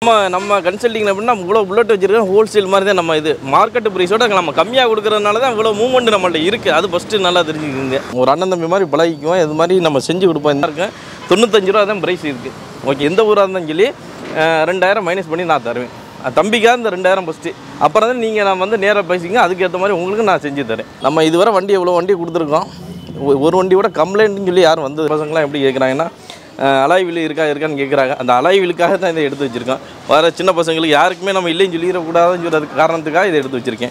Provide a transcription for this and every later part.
நம்ம நம்ம கன்சல்டிங் எப்படின்னா இவ்வளோ புல்லட் வச்சிருக்கோம் ஹோல்சேல் மாதிரி தான் நம்ம இது மார்க்கெட் ப்ரைஸோட நம்ம கம்மியாக கொடுக்கறதுனால தான் இவ்வளோ மூவ்மெண்ட் நம்மள்ட்ட இருக்குது அது ஃபஸ்ட்டு நல்லா தெரிஞ்சுக்கிங்க ஒரு அண்ணன் தம்பி மாதிரி பழகிக்குவோம் இது மாதிரி நம்ம செஞ்சு கொடுப்போம் இந்த இருக்கேன் தொண்ணூத்தஞ்சு ரூபா தான் ப்ரைஸ் இருக்குது ஓகே எந்த ஊராக இருந்தாலும் சொல்லி அஹ், ரெண்டாயிரம் மைனஸ் பண்ணி நான் தருவேன் அஹ், தம்பிக்காக இந்த ரெண்டாயிரம் ஃபஸ்ட்டு அப்புறம் தான் நீங்கள் நான் வந்து நேராக பேசிங்க அதுக்கேற்ற மாதிரி உங்களுக்கு நான் செஞ்சு தரேன் நம்ம இதுவரை வண்டி எவ்வளோ வண்டி கொடுத்துருக்கோம் ஒ- ஒரு வண்டியோட கம்ப்ளைண்ட்னு சொல்லி யாரும் வந்து பசங்களாம் எப்படி கேட்குறாங்கன்னா அலாய் வீல் இருக்கா இருக்கான்னு கேட்குறாங்க அந்த அலாய் வீலுக்காக தான் இதை எடுத்து வச்சுருக்கோம் வர சின்ன பசங்களுக்கு யாருக்குமே நம்ம இல்லைன்னு சொல்லிடக்கூடாதுன்னு சொல்கிறதுக்கு காரணத்துக்காக இதை எடுத்து வச்சுருக்கேன்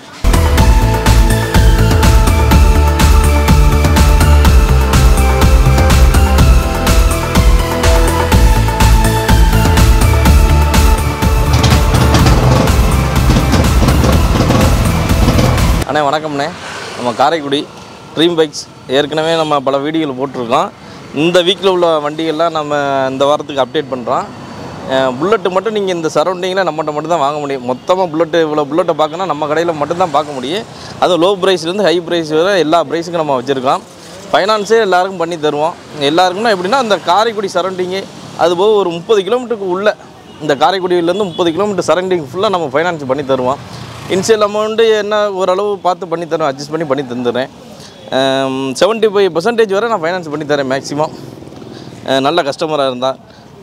அண்ணே வணக்கம்ண்ணே நம்ம காரைக்குடி ட்ரீம் பைக்ஸ் ஏற்கனவே நம்ம பல வீடியோவில் போட்டிருக்கோம் இந்த வீக்கில் உள்ள வண்டிகள்லாம் நம்ம இந்த வாரத்துக்கு அப்டேட் பண்ணுறோம் புல்லட்டு மட்டும் நீங்கள் இந்த சரௌண்டிங்கில் நம்மகிட்ட மட்டும் தான் வாங்க முடியும் மொத்தமாக புல்லட்டு இவ்வளோ புல்லட்டை பார்க்கணும் நம்ம கடையில் மட்டும்தான் பார்க்க முடியும் அதுவும் லோ ப்ரைஸ்லேருந்து ஹை ப்ரைஸ் வரை எல்லா ப்ரைஸுக்கும் நம்ம வச்சுருக்கோம் ஃபைனான்ஸே எல்லாருக்கும் பண்ணி தருவோம் எல்லாருக்கும்னா எப்படின்னா இந்த காரைக்குடி சரௌண்டிங்கு அதுபோக ஒரு முப்பது கிலோமீட்டருக்கு உள்ள இந்த காரைக்குடியிலேருந்து முப்பது கிலோமீட்டர் சரௌண்டிங் ஃபுல்லாக நம்ம ஃபைனான்ஸ் பண்ணி தருவோம் இனிஷியல் அமௌண்ட்டு என்ன ஓரளவு பார்த்து பண்ணி தருவேன் அட்ஜஸ்ட் பண்ணி பண்ணி தந்துடுறேன் செவன்ட்டி ஃபைவ் பர்சன்டேஜ் வரை நான் ஃபைனான்ஸ் பண்ணி தரேன் மேக்ஸிமம் நல்ல கஸ்டமராக இருந்தால்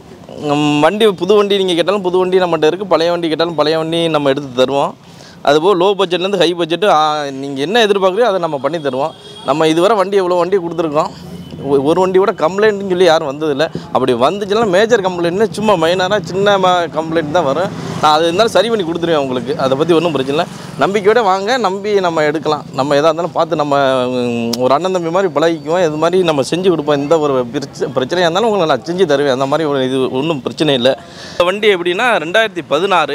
வண்டி புது வண்டி நீங்கள் கேட்டாலும் புது வண்டி நம்மகிட்ட இருக்குது பழைய வண்டி கேட்டாலும் பழைய வண்டி நம்ம எடுத்து தருவோம் அதுபோல் லோ பட்ஜெட்லேருந்து ஹை பட்ஜெட்டு நீங்கள் என்ன எதிர்பார்க்குறீங்களோ அதை நம்ம பண்ணி தருவோம் நம்ம இதுவரை வண்டி எவ்வளோ வண்டி கொடுத்துருக்கோம் ஒ- ஒரு வண்டியோட கம்ப்ளைண்ட்னு சொல்லி யாரும் வந்ததில்லை அப்படி வந்துச்சுன்னா மேஜர் கம்ப்ளைண்ட்னு சும்மா மைனராக சின்ன கம்ப்ளைண்ட் தான் வரும் நான் அது இருந்தாலும் சரி பண்ணி கொடுத்துருவேன் உங்களுக்கு அதை பற்றி ஒன்றும் பிரச்சனை இல்லை நம்பிக்கையோட வாங்க நம்பி நம்ம எடுக்கலாம் நம்ம எதாக இருந்தாலும் பார்த்து நம்ம உம், ஒரு அண்ணன் தம்பி மாதிரி பழகிக்குவோம் இது மாதிரி நம்ம செஞ்சு கொடுப்போம் எந்த ஒரு பிரச்ச பிரச்சனையாக இருந்தாலும் உங்களுக்கு நான் செஞ்சு தருவேன் அந்த மாதிரி ஒரு இது ஒன்றும் பிரச்சனை இல்லை இந்த வண்டி எப்படின்னா ரெண்டாயிரத்தி பதினாறு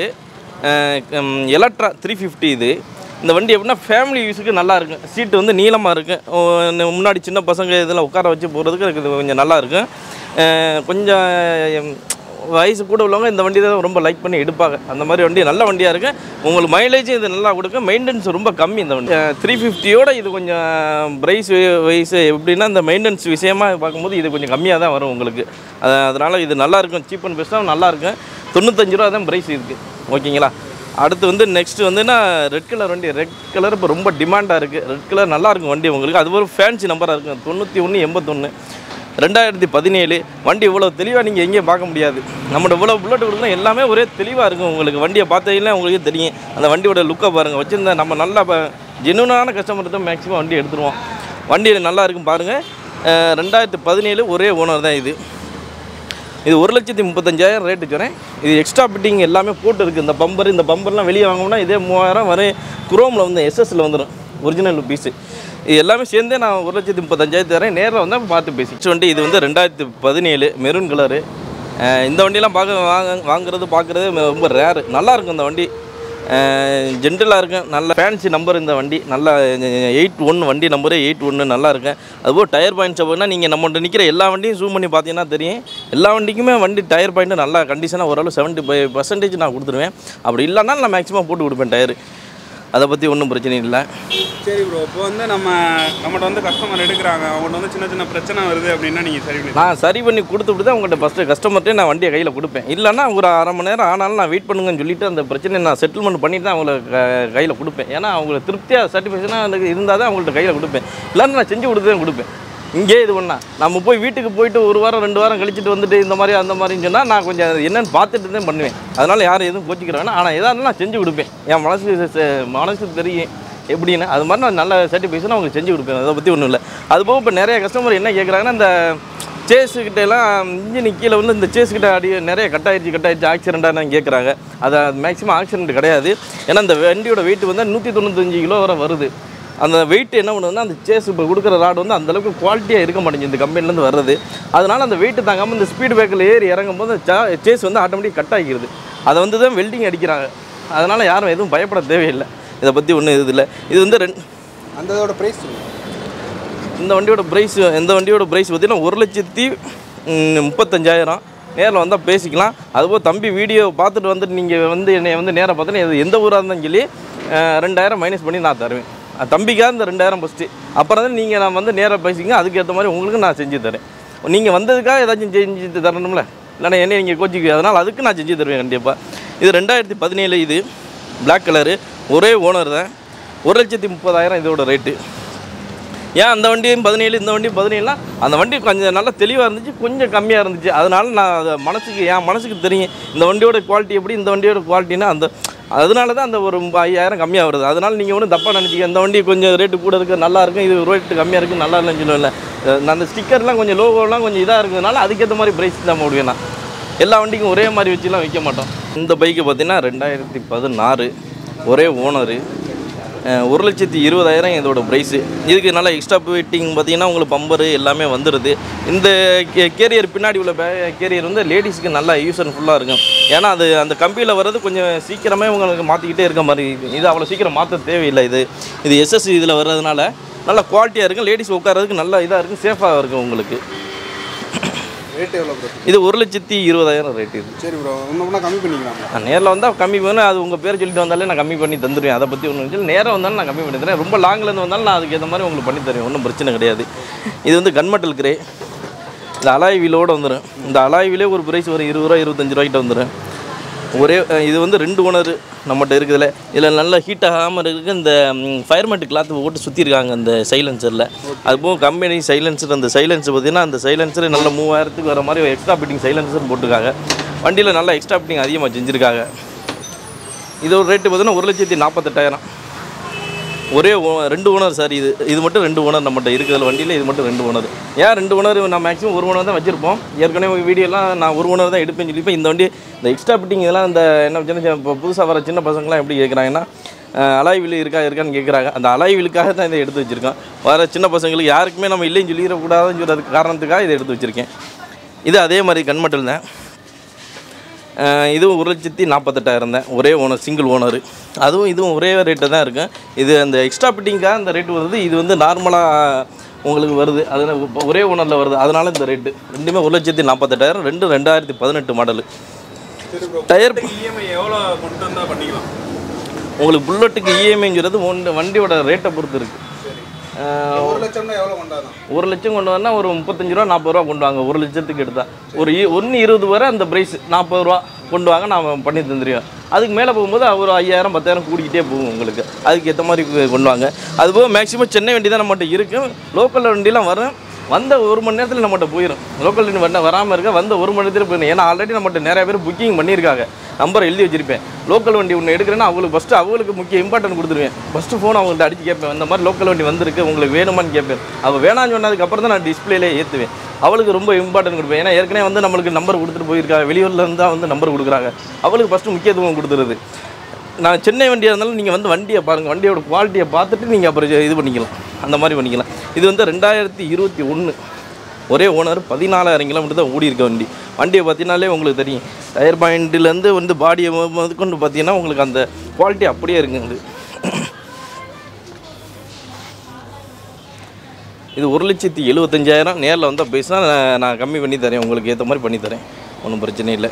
எலக்ட்ரா த்ரீ ஃபிஃப்டி இது இந்த வண்டி எப்படின்னா ஃபேமிலி யூஸுக்கு நல்லா இருக்கும் சீட்டு வந்து நீளமாக இருக்கும் ஓ, இந்த முன்னாடி சின்ன பசங்க இதில் உட்கார வச்சு போகிறதுக்கு இது கொஞ்சம் நல்லா இருக்கும் அஹ், கொஞ்சம் எம், வயசு கூட உள்ளவங்க இந்த வண்டி தான் ரொம்ப லைக் பண்ணி எடுப்பாங்க அந்த மாதிரி வண்டி நல்ல வண்டியாக இருக்குது உங்களுக்கு மைலேஜும் இது நல்லா கொடுக்கும் மெயின்டெனன்ஸ் ரொம்ப கம்மி இந்த வண்டி த்ரீ ஃபிஃப்டியோட இது கொஞ்சம் ப்ரைஸ் வைஸ் எப்படின்னா இந்த மெயின்டெனன்ஸ் விஷயமா பார்க்கும்போது இது கொஞ்சம் கம்மியாக தான் வரும் உங்களுக்கு அது அதனால் இது நல்லா இருக்கும் சீப் அண்ட் பெஸ்ட்டாக நல்லா இருக்கும் தொண்ணூத்தஞ்சு ரூபா தான் ப்ரைஸ் இருக்குது ஓகேங்களா அடுத்து வந்து நெக்ஸ்ட் வந்துன்னா ரெட் கலர் வண்டி ரெட் கலர் இப்போ ரொம்ப டிமாண்டாக இருக்குது ரெட் கலர் நல்லா இருக்கும் வண்டி உங்களுக்கு அது ஒரு ஃபேன்சி நம்பராக இருக்கும் தொண்ணூற்றி ஒன்று எண்பத்தொன்று ரெண்டாயிரத்தி பதினேழு வண்டி இவ்வளோ தெளிவாக நீங்கள் எங்கேயும் பார்க்க முடியாது நம்மளோட இவ்வளோ புல்லட் கொடுக்கலாம் எல்லாமே ஒரே தெளிவாக இருக்கும் உங்களுக்கு வண்டியை பார்த்தீங்கன்னா உங்களுக்கு தெரியும் அந்த வண்டியோட லுக்கை பாருங்கள் வச்சுருந்த நம்ம நல்லா ஜெனுவனான கஸ்டமர் தான் மேக்ஸிமம் வண்டி எடுத்துருவோம் வண்டி நல்லா இருக்கும் பாருங்கள் ரெண்டாயிரத்தி பதினேழு ஒரே ஓனர் தான் இது இது ஒரு லட்சத்தி முப்பத்தஞ்சாயிரம் ரேட்டு சொல்கிறேன் இது எக்ஸ்ட்ரா ஃபிட்டிங் எல்லாமே போட்டு இருக்குது இந்த பம்பர் இந்த பம்பர்லாம் வெளியே வாங்கினோம்னா இதே மூவாயிரம் வரை குரோமில் வந்து எஸ்எஸ்ல வந்துடும் ஒரிஜினல் பீஸு இது எல்லாமே சேர்ந்தே நான் ஒரு லட்சத்தி முப்பத்தஞ்சாயிரத்து தரேன் நேரில் வந்தால் பார்த்து பேசி நெக்ஸ்ட் வண்டி இது வந்து ரெண்டாயிரத்தி பதினேழு மெரூன் கலரு இந்த வண்டியெல்லாம் பார்க்க வாங்க வாங்குறது பார்க்குறது ரொம்ப ரேரு நல்லாயிருக்கும் இந்த வண்டி ஜென்ரலாக இருக்கும் நல்ல ஃபேன்சி நம்பர் இந்த வண்டி நல்ல எயிட் ஒன் வண்டி நம்பரு எயிட் ஒன்று நல்லா இருக்கும் அதுபோல் டயர் பாயிண்ட்ஸ் அப்படின்னா நீங்கள் நம்மகிட்ட நிற்கிற எல்லா வண்டியும் ஜூம் பண்ணி பார்த்தீங்கன்னா தெரியும் எல்லா வண்டிக்குமே வண்டி டயர் பாயிண்ட்டு நல்லா கண்டிஷனாக ஓரளவு செவன்ட்டி ஃபைவ் பர்சன்டேஜ் நான் கொடுத்துருவேன் அப்படி இல்லைன்னா நான் மேக்ஸிமம் போட்டு கொடுப்பேன் டயரு அதை பற்றி ஒன்றும் பிரச்சனை இல்லை சரி ப்ரோ இப்போ வந்து நம்ம நம்மகிட்ட வந்து கஸ்டமர் எடுக்கிறாங்க அவங்கள்ட்ட வந்து சின்ன சின்ன பிரச்சனை வருது அப்படின்னா நீங்கள் சரி பண்ணி நான் சரி பண்ணி கொடுத்துட்டு தான் உங்கள்கிட்ட ஃபஸ்ட்டு கஸ்டமர்கிட்டே நான் வண்டியை கையில் கொடுப்பேன் இல்லைன்னா ஒரு அரை மணி நேரம் ஆனாலும் நான் வெயிட் பண்ணுங்கன்னு சொல்லிட்டு அந்த பிரச்சனையை நான் செட்டில்மெண்ட் பண்ணிட்டு தான் அவங்களுக்கு கையில் கொடுப்பேன் ஏன்னா அவங்களுக்கு திருப்தியாக சாட்டிஸ்ஃபேக்ஷனாக இருந்தால் தான் அவங்கள்ட்ட கையில் கொடுப்பேன் இல்லைன்னா நான் செஞ்சு கொடுத்து தான் கொடுப்பேன் இங்கே இது பண்ணா நம்ம போய் வீட்டுக்கு போயிட்டு ஒரு வாரம் ரெண்டு வாரம் கழிச்சிட்டு வந்துட்டு இந்த மாதிரி அந்த மாதிரின்னு சொன்னால் நான் கொஞ்சம் அது என்னன்னு பார்த்துட்டு தான் பண்ணுவேன் அதனால் யாரும் எதுவும் கோச்சிக்கிற வேணாம் ஆனால் எதாக இருந்தாலும் நான் செஞ்சு கொடுப்பேன் என் மனசு செ- மனசு தெரியும் எப்படின்னு அது மாதிரி நான் நல்ல சாட்டிஸ்ஃபேக்ஷன் அவங்களுக்கு செஞ்சு கொடுப்பேன் அதை பற்றி ஒன்றும் இல்லை அதுபோக இப்போ நிறைய கஸ்டமர் என்ன கேட்குறாங்கன்னா இந்த சேஸுக்கிட்ட எல்லாம் இன்ஜின் கீழே வந்து இந்த சேஸுக்கிட்ட அடி நிறைய கட் ஆயிடுச்சு கட் ஆயிடுச்சு ஆக்சிடெண்ட்டாக கேட்குறாங்க அது மேக்ஸிமம் ஆக்சிடென்ட் கிடையாது ஏன்னா இந்த வண்டியோட வெயிட் வந்து நூற்றி தொண்ணூத்தஞ்சு கிலோ வரை வருது அந்த வெயிட் என்ன பண்ணுதுன்னா அந்த சேஸ் இப்போ கொடுக்குற ராடு வந்து அந்த அளவுக்கு குவாலிட்டியாக இருக்க மாட்டேங்குது இந்த கம்பெனிலேருந்து வர்றது அதனால் அந்த வெயிட் தாங்காமல் இந்த ஸ்பீடு பிரேக்கில் ஏறி இறங்கும் போது சேஸ் வந்து ஆட்டோமேட்டிக் கட் ஆகிக்கிறது அதை வந்து தான் வெல்டிங் அடிக்கிறாங்க அதனால் யாரும் எதுவும் பயப்பட தேவையில்லை இதை பற்றி ஒன்றும் இது இல்லை இது வந்து ரெண்டு அந்த இதோட ப்ரைஸ் இந்த வண்டியோட ப்ரைஸ் இந்த வண்டியோட ப்ரைஸ் பார்த்தீங்கன்னா ஒரு லட்சத்தி ம், முப்பத்தஞ்சாயிரம் நேரில் வந்தால் பேசிக்கலாம் அதுபோல் தம்பி வீடியோ பார்த்துட்டு வந்துட்டு நீங்கள் வந்து என்னை வந்து நேராக பார்த்தீங்கன்னா இது எந்த ஊராக இருந்தாலும் சொல்லி அஹ், ரெண்டாயிரம் மைனஸ் பண்ணி நான் தருவேன் அஹ், தம்பிக்காக இந்த ரெண்டாயிரம் ஃபஸ்ட்டு அப்புறம் தான் நீங்கள் நான் வந்து நேராக பேசிங்க அதுக்கேற்ற மாதிரி உங்களுக்கு நான் செஞ்சு தரேன் நீங்கள் வந்ததுக்காக ஏதாச்சும் செஞ்சு தரணும்ல இல்லைன்னா என்ன நீங்கள் கோச்சிக்கு அதனால் அதுக்கு நான் செஞ்சு தருவேன் கண்டிப்பாக இது ரெண்டாயிரத்தி பதினேழு இது Black கலரு ஒரே ஓனர் தான் ஒரு லட்சத்தி முப்பதாயிரம் இதோட ரேட்டு ஏன் அந்த வண்டியும் பதினேழு இந்த வண்டியும் பதினேழுனா அந்த வண்டி கொஞ்சம் நல்லா தெளிவாக இருந்துச்சு கொஞ்சம் கம்மியாக இருந்துச்சு அதனால நான் அதை மனசுக்கு என் மனசுக்கு தெரியும் இந்த வண்டியோட குவாலிட்டி எப்படி இந்த வண்டியோட குவாலிட்டினா அந்த அதனால தான் அந்த ஒரு ஐயாயிரம் கம்மியாக வருது அதனால நீங்கள் ஒன்றும் தப்பாக நினச்சிக்க இந்த வண்டி கொஞ்சம் ரேட்டு கூட இருக்குது நல்லா இருக்கும் இது ரேட்டு கம்மியாக இருக்குது நல்லா இல்லைன்னு சொல்லல அஹ் அந்த ஸ்டிக்கர்லாம் கொஞ்சம் லோகோலாம் கொஞ்சம் இதாக இருக்கிறதுனால அதுக்கேற்ற மாதிரி ப்ரைஸ் தான் போடுவேன் நான் எல்லா வண்டிக்கும் ஒரே மாதிரி வச்சுலாம் வைக்க மாட்டோம் இந்த பைக்கு பார்த்தீங்கன்னா ரெண்டாயிரத்தி பதினாறு ஒரே ஓனரு ஒரு லட்சத்தி இருபதாயிரம் இதோட ப்ரைஸு இதுக்கு நல்லா எக்ஸ்ட்ரா வெயிட்டிங் பார்த்தீங்கன்னா உங்களுக்கு பம்பரு எல்லாமே வந்துடுது இந்த கேரியர் பின்னாடி உள்ள பே கேரியர் வந்து லேடிஸ்க்கு நல்லா யூஸ் அண்ட் ஃபுல்லாக இருக்கும் ஏன்னா அது அந்த கம்பியில் வர்றது கொஞ்சம் சீக்கிரமே உங்களுக்கு மாற்றிக்கிட்டே இருக்க மாதிரி இருக்கு. இது அவ்வளோ சீக்கிரம் மாற்ற தேவையில்லை இது இது எஸ்எஸ் இதில் வர்றதுனால நல்லா குவாலிட்டியாக இருக்கும் லேடிஸ் உட்காரதுக்கு நல்லா இதாக இருக்கும் சேஃபாக இருக்கும் உங்களுக்கு ரேட் எவ்வளோ ப்ரோ இது ஒரு லட்சத்தி இருபதாயிரம் ரேட் இது சரி ப்ரோ இன்னும் கம்மி பண்ணிக்கலாம் நான் நேரில் வந்தால் கம்மி பண்ணி அது உங்கள் பேர் சொல்லிட்டு வந்தாலே நான் கம்மி பண்ணி தந்துடுவேன் அதை பற்றி ஒன்றும் சொல்லி நேராக வந்தாலும் நான் கம்மி பண்ணி தரேன் ரொம்ப லாங்கிலேருந்து வந்தாலும் நான் அதுக்கு ஏற்ற மாதிரி உங்களுக்கு பண்ணி தருவேன் ஒன்றும் பிரச்சனை கிடையாது இது வந்து கன்மெட்டல் கிரே இந்த அலாய் வீலோட வந்துடும் இந்த அலாய் வீலே ஒரு ப்ரைஸ் ஒரு இருபது ரூபா இருபத்தஞ்சு ரூபாய்க்கிட்ட வந்துடும் ஒரே அஹ், இது வந்து ரெண்டு ஓனர் நம்மகிட்ட இருக்குதுல இதில் நல்லா ஹீட் ஆகாமல் இருக்க இந்த ஃபயர்மெண்ட் கிளாத் போட்டு சுற்றிருக்காங்க அந்த சைலன்சரில் அது போக கம்பெனி சைலன்சர் அந்த சைலன்சர் பார்த்தீங்கன்னா அந்த சைலன்சர் நல்ல மூவாயிரத்துக்கு வர மாதிரி எக்ஸ்ட்ரா பிட்டிங் சைலன்சர் போட்டிருக்காங்க வண்டியில் நல்லா எக்ஸ்ட்ரா பிட்டிங் அதிகமாக செஞ்சுருக்காங்க இதோட ரேட்டு பார்த்தீங்கன்னா ஒரு லட்சத்தி நாற்பத்தெட்டாயிரம் ஒரே ஓ- ரெண்டு ஓனர் சார் இது இது மட்டும் ரெண்டு ஓனர் நம்மகிட்ட இருக்குதுல வண்டியில் இது மட்டும் ரெண்டு ஓனர் ஏன் ரெண்டு ஓனர் நான் மேக்ஸிமம் ஒரு ஓனர் தான் வச்சிருப்போம் ஏற்கனவே வீடியோலாம் நான் ஒரு ஓனர் தான் எடுப்பேன்னு சொல்லிப்பேன் இந்த வண்டி இந்த எக்ஸ்ட்ரா பிட்டிங் இதெல்லாம் இந்த என்ன சின்ன சின்ன இப்போ புதுசாக வர சின்ன பசங்களாம் எப்படி கேட்குறாங்கன்னா அலாய் வீல் இருக்கா இருக்கான்னு கேட்குறாங்க அந்த அலாய் வீலுக்காக தான் இதை எடுத்து வச்சுருக்கோம் வர சின்ன பசங்களுக்கு யாருக்குமே நம்ம இல்லைன்னு சொல்லிடக்கூடாதுன்னு சொல்கிறதுக்கு காரணத்துக்காக இதை எடுத்து வச்சுருக்கேன் இது அதே மாதிரி கண்மட்டல் தான் அஹ் இதுவும் ஒரு லட்சத்தி நாற்பத்தெட்டாயிரம் தான் ஒரே ஓனர் சிங்கிள் ஓனர் அதுவும் இதுவும் ஒரே ரேட்டு தான் இருக்கும் இது அந்த எக்ஸ்ட்ரா ஃபிட்டிங்காக இந்த ரேட்டு வருது இது வந்து நார்மலாக உங்களுக்கு வருது அது ஒரே ஓனரில் வருது அதனால இந்த ரேட்டு ரெண்டுமே ஒரு லட்சத்தி நாற்பத்தெட்டாயிரம் ரெண்டு ரெண்டாயிரத்தி பதினெட்டு மாடலு சரி ப்ரோ டயர் இஎம்ஐ எவ்வளோ கொண்டு வந்தால் பண்ணிக்கலாம் உங்களுக்கு புல்லட்டுக்கு இஎம்ஐங்கிறது ஒன்று வண்டியோட ரேட்டை பொறுத்து இருக்குது ஒரு லட்சம்னா எவ்வளோ கொண்டாதான் ஒரு லட்சம் கொண்டு வந்தால் ஒரு முப்பத்தஞ்சு ரூபா நாற்பது ரூபா கொண்டு வாங்க ஒரு லட்சத்துக்கு எடுத்தால் ஒரு ஒன்று இருபது வரை அந்த ப்ரைஸ் நாற்பது ரூபா கொண்டு வாங்க நான் பண்ணி தந்துடுவேன் அதுக்கு மேலே போகும்போது ஒரு ஐயாயிரம் பத்தாயிரம் கூடிக்கிட்டே போகும் உங்களுக்கு அதுக்கு ஏற்ற மாதிரி கொ- கொண்டு வாங்க அதுபோக மேக்ஸிமம் சென்னை வண்டி தான் நம்மகிட்ட இருக்கும் லோக்கல் வண்டிலாம் வரும் வந்த ஒரு மணி நேரத்தில் நம்மகிட்ட போயிடும் லோக்கல் வண்டி வர வராமல் இருக்க வந்த ஒரு மணி நேரத்தில் போயிடும் ஏன்னா ஆல்ரெடி நம்மகிட்ட நிறைய பேர் புக்கிங் பண்ணியிருக்காங்க நம்பர் எழுதி வச்சிருப்பேன் லோக்கல் வண்டி ஒன்று எடுக்கிறேன்னா அவங்களுக்கு ஃபஸ்ட்டு அவங்களுக்கு முக்கிய இம்பார்ட்டன்ட் கொடுத்துருவேன் ஃபஸ்ட்டு ஃபோன் அவங்கள்ட்ட அடிச்சு கேட்பேன் இந்த மாதிரி லோக்கல் வண்டி வந்திருக்கு உங்களுக்கு வேணுமான்னு கேட்பேன் அவள் வேணாம்னு சொன்னதுக்கப்புறம் தான் நான் டிஸ்பிளேலே ஏற்றுவேன் அவளுக்கு ரொம்ப இம்பார்ட்டன்ட் கொடுப்பேன் ஏன்னா ஏற்கனவே வந்து நம்மளுக்கு நம்பர் கொடுத்துட்டு போயிருக்காங்க வெளியூர்ல இருந்து தான் வந்து நம்பர் கொடுக்குறாங்க அவளுக்கு ஃபஸ்ட்டு முக்கியத்துவம் கொடுத்துருது நான் சென்னை வண்டியாக இருந்தாலும் நீங்கள் வந்து வண்டியை பாருங்கள் வண்டியோட குவாலிட்டியை பார்த்துட்டு நீங்கள் அப்புறம் இது பண்ணிக்கலாம் அந்த மாதிரி பண்ணிக்கலாம் இது வந்து ரெண்டாயிரத்தி இருபத்தி ஒன்று ஒரே ஓனர் பதினாலாயிரம் கிலோமீட்டர் தான் ஓடி இருக்க வண்டி வண்டியை பார்த்தீங்கனாலே உங்களுக்கு தெரியும் டயர் பாயிண்ட்லேருந்து வந்து பாடியை கொண்டு பார்த்தீங்கன்னா உங்களுக்கு அந்த குவாலிட்டி அப்படியே இருக்குங்க இது ஒரு லட்சத்தி எழுபத்தஞ்சாயிரம் நேரில் வந்தால் பேசினா நான் நான் கம்மி பண்ணி தரேன் உங்களுக்கு ஏற்ற மாதிரி பண்ணி தரேன் ஒன்றும் பிரச்சனை இல்லை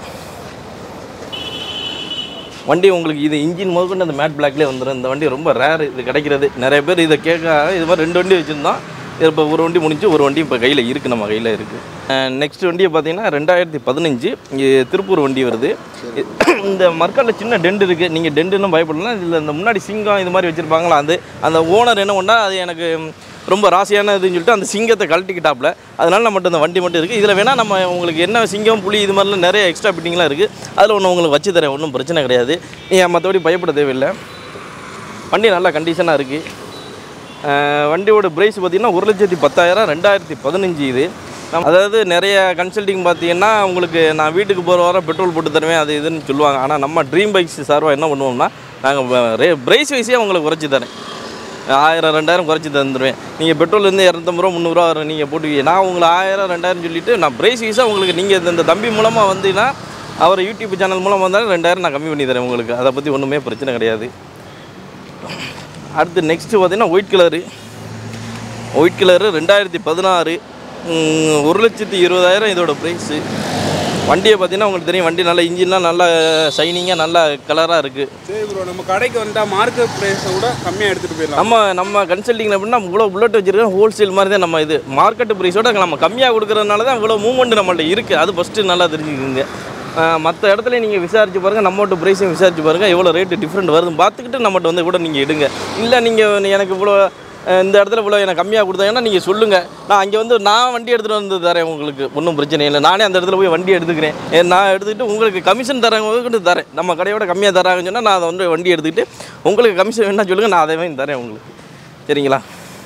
வண்டி உங்களுக்கு இது இன்ஜின் முதற்கொண்டு அந்த மேட் பிளாக்லேயே வந்துடும் இந்த வண்டி ரொம்ப ரேர் இது கிடைக்கிறது நிறைய பேர் இதை கேட்க இது மாதிரி ரெண்டு வண்டி வச்சுருந்தோம் இப்போ ஒரு வண்டி முடிஞ்சு ஒரு வண்டி இப்போ கையில் இருக்குது நம்ம கையில் இருக்குது நெக்ஸ்ட் வண்டியை பார்த்தீங்கன்னா ரெண்டாயிரத்தி பதினஞ்சு இங்கே திருப்பூர் வண்டி வருது இந்த மர்க்காட்டில் சின்ன டெண்டு இருக்குது நீங்கள் டெண்டுன்னு பயப்படலாம் இதில் இந்த முன்னாடி சிங்கம் இது மாதிரி வச்சுருப்பாங்களா அது அந்த ஓனர் என்ன பண்ணால் அது எனக்கு ரொம்ப ராசியான இதுன்னு சொல்லிட்டு அந்த சிங்கத்தை கழட்டிக்கிட்டாப்புல அதனால நம்மகிட்ட இந்த வண்டி மட்டும் இருக்குது இதில் வேணால் நம்ம உங்களுக்கு என்ன சிங்கம் புலி இது மாதிரிலாம் நிறைய எக்ஸ்ட்ரா ஃபிட்டிங்லாம் இருக்குது அதில் ஒன்று உங்களுக்கு வச்சு தரேன் ஒன்றும் பிரச்சனை கிடையாது நீங்கள் மற்றபடி பயப்பட தேவையில்லை வண்டி நல்ல கண்டிஷனாக இருக்குது வண்டியோட ப்ரைஸ் பார்த்தீங்கன்னா ஒரு லட்சத்தி பத்தாயிரம் ரெண்டாயிரத்தி பதினஞ்சு இது நம்ம- அதாவது நிறைய கன்சல்டிங் பார்த்தீங்கன்னா உங்களுக்கு நான் வீட்டுக்கு போகிற வாரம் பெட்ரோல் போட்டு தருவேன் அது இதுன்னு சொல்லுவாங்க ஆனால் நம்ம ட்ரீம் பைக்ஸ் சார்பாக என்ன பண்ணுவோம்னா நாங்கள் ரே ப்ரைஸ் வைஸே உங்களுக்கு குறைச்சி தரேன் ஆயிரம் ரெண்டாயிரம் குறைச்சி தந்துடுவேன் நீங்கள் பெட்ரோல் இருந்து இரநூத்தம்பது ரூபா முந்நூறுரூவா வரும் நீங்கள் போட்டுவீங்க நான் உங்களை ஆயிரம் ரெண்டாயிரம் சொல்லிவிட்டு நான் ப்ரைஸ் வைஸாக உங்களுக்கு நீங்கள் இந்த தம்பி மூலமாக வந்தீங்கன்னா அவர் யூடியூப் சேனல் மூலமாக வந்தாலும் ரெண்டாயிரம் நான் கம்மி பண்ணி தரேன் உங்களுக்கு அதை பற்றி ஒன்றுமே பிரச்சனை கிடையாது அடுத்து நெக்ஸ்ட்டு பார்த்தீங்கன்னா ஒயிட் கலரு ஒயிட் கலரு ரெண்டாயிரத்தி பதினாறு ஒரு லட்சத்தி இருபதாயிரம் இதோட ப்ரைஸு வண்டியை பார்த்தீங்கன்னா உங்களுக்கு தெரியும் வண்டி நல்லா இன்ஜின்லாம் நல்லா ஷைனிங்காக நல்லா கலராக இருக்குது சரி ப்ரோ நம்ம கடைக்கு வந்துட்டா மார்க்கெட் ப்ரைஸை விட கம்மியாக எடுத்துகிட்டு போயிடலாம் நம்ம நம்ம கன்சல்டிங்கில் எப்படின்னா இவ்வளோ புல்லட் வச்சிருக்கோம் ஹோல்சேல் மாதிரி தான் நம்ம இது மார்க்கெட் ப்ரைஸோட நம்ம கம்மியாக கொடுக்கறதுனால தான் இவ்வளோ மூவ்மெண்ட் நம்மள்ட்ட இருக்குது அது ஃபஸ்ட்டு நல்லா தெரிஞ்சுக்கோங்க மற்ற இடத்துல நீங்கள் விசாரிச்சு பாருங்கள் நம்மகிட்ட ப்ரைஸையும் விசாரிச்சு பாருங்கள் எவ்வளோ ரேட்டு டிஃப்ரெண்ட் வருதுன்னு பார்த்துக்கிட்டு நம்மகிட்ட வந்து கூட நீங்கள் எடுங்க இல்லை நீங்கள் எனக்கு இவ்வளோ அஹ், இந்த இடத்துல இவ்வளோ எனக்கு கம்மியாக கொடுத்தாங்கன்னா நீங்கள் சொல்லுங்கள் நான் அங்கே வந்து நான் வண்டி எடுத்துகிட்டு வந்து தரேன் உங்களுக்கு ஒன்றும் பிரச்சனை இல்லை நானே அந்த இடத்துல போய் வண்டி எடுத்துக்கிறேன் ஏ, நான் எடுத்துக்கிட்டு உங்களுக்கு கமிஷன் தரவங்க தரேன் நம்ம கடையோட கம்மியாக தராங்கன்னு சொன்னால் நான் அதை வந்து வண்டி எடுத்துக்கிட்டு உங்களுக்கு கமிஷன் வேணா சொல்லுங்கள் நான் அதை வாங்கி தரேன் உங்களுக்கு சரிங்களா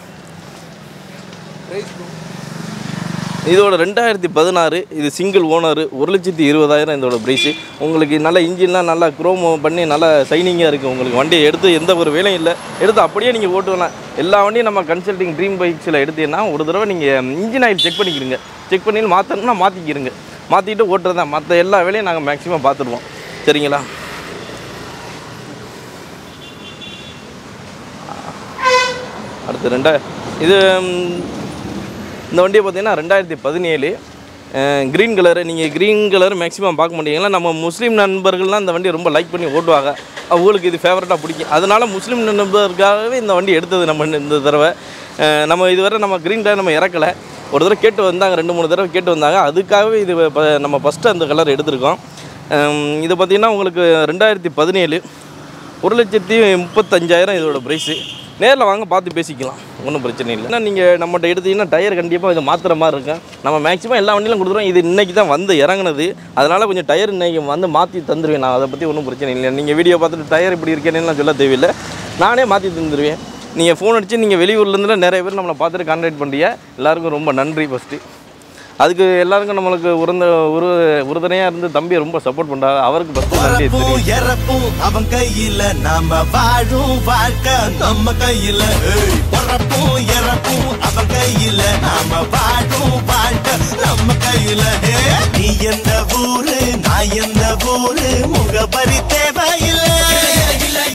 இதோட ரெண்டாயிரத்தி பதினாறு இது சிங்கிள் ஓனர் ஒரு லட்சத்தி இருபதாயிரம் இதோட ப்ரைஸு உங்களுக்கு நல்ல இன்ஜின்லாம் நல்லா குரோம் பண்ணி நல்லா சைனிங்காக இருக்குது உங்களுக்கு வண்டியை எடுத்து எந்த ஒரு வேலையும் இல்லை எடுத்து அப்படியே நீங்கள் ஓட்டுவலாம் எல்லா வண்டியும் நம்ம கன்சல்டிங் ட்ரீம் பைக்ஸில் எடுத்தீங்கன்னா ஒரு தடவை நீங்கள் இன்ஜின் ஆயில் செக் பண்ணிக்கிறீங்க செக் பண்ணி மாற்றணும்னா மாற்றிக்கிறங்க மாற்றிட்டு ஓட்டுறது தான் மற்ற எல்லா வேலையும் நாங்கள் மேக்ஸிமம் பார்த்துடுவோம் சரிங்களா அடுத்து ரெண்டா இது ம், இந்த வண்டியை பார்த்தீங்கன்னா ரெண்டாயிரத்தி பதினேழு க்ரீன் கலரு நீங்கள் க்ரீன் கலர் மேக்ஸிமம் பார்க்க மாட்டீங்களா நம்ம முஸ்லீம் நண்பர்கள்லாம் இந்த வண்டியை ரொம்ப லைக் பண்ணி ஓட்டுவாங்க அவங்களுக்கு இது ஃபேவரட்டாக பிடிக்கும் அதனால முஸ்லீம் நண்பருக்காகவே இந்த வண்டி எடுத்தது நம்ம இந்த தடவை அஹ், நம்ம இதுவரை நம்ம க்ரீன் கலர் நம்ம இறக்கலை ஒரு தடவை கேட்டு வந்தாங்க ரெண்டு மூணு தடவை கேட்டு வந்தாங்க அதுக்காகவே இது ப- நம்ம ஃபஸ்ட்டு அந்த கலர் எடுத்திருக்கோம் அம், இது பார்த்திங்கன்னா உங்களுக்கு ரெண்டாயிரத்தி பதினேழு ஒரு லட்சத்தி முப்பத்தஞ்சாயிரம் இதோட ப்ரைஸு நேரில் வாங்க பார்த்து பேசிக்கலாம் ஒன்றும் பிரச்சனை இல்லை ஏன்னா நீங்கள் நம்மகிட்ட எடுத்தீங்கன்னா டயர் கண்டிப்பாக இது மாற்றுற மாதிரி இருக்கும் நம்ம மேக்ஸிமம் எல்லா வண்டியிலும் கொடுத்துருவோம் இது இன்றைக்கி தான் வந்து இறங்குனது அதனால் கொஞ்சம் டயர் இன்றைக்கி வந்து மாற்றி தந்துடுவேன் நான் அதை பற்றி ஒன்றும் பிரச்சனை இல்லை நீங்கள் வீடியோ பார்த்துட்டு டயர் இப்படி இருக்கேன்னு சொல்ல தேவையில்லை நானே மாற்றி தந்துடுவேன் நீங்கள் ஃபோன் அடித்து நீங்கள் வெளியூர்லேருந்து நிறைய பேர் நம்மளை பார்த்துட்டு கான்டாக்ட் பண்ணுறீங்க எல்லாருக்கும் ரொம்ப நன்றி ஃபஸ்ட்டு அதுக்கு எல்லாருக்கும் நம்மளுக்கு உறந்த ஒரு உறுதுணையாக இருந்து தம்பியை ரொம்ப சப்போர்ட் பண்ணுறாரு அவருக்கு ஃபஸ்ட்டு நன்றி தெரியும் பிறப்பும் இறப்பும் அவன் கையில நாம வாழும் வாழ்க்கை நம்ம கையில ஏய், பிறப்பும் இறப்பும் அவன் கையில நாம வாழும் வாழ்க்கை நம்ம கையில ஏய், நீ எந்த ஊரு நான் எந்த ஊரு முகபரி தேவை